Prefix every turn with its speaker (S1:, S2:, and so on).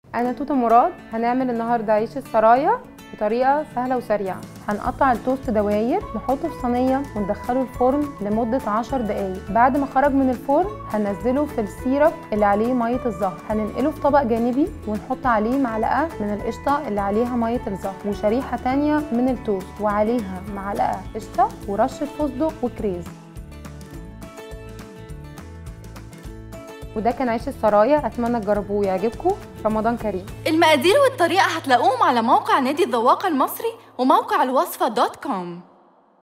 S1: انا توته مراد هنعمل النهارده عيش السرايا بطريقه سهله وسريعه هنقطع التوست دواير نحطه في صينيه وندخله الفرن لمده 10 دقايق بعد ما خرج من الفرن هننزله في السيرب اللي عليه ميه الزهر هننقله في طبق جانبي ونحط عليه معلقه من القشطه اللي عليها ميه الزهر وشريحه تانية من التوست وعليها معلقه قشطه ورشه فستق وكريز وده كان عيش السرايا اتمنى تجربوه ويعجبكم رمضان كريم
S2: المقادير والطريقة هتلاقوهم على موقع نادي الذواق المصري وموقع الوصفة دوت كوم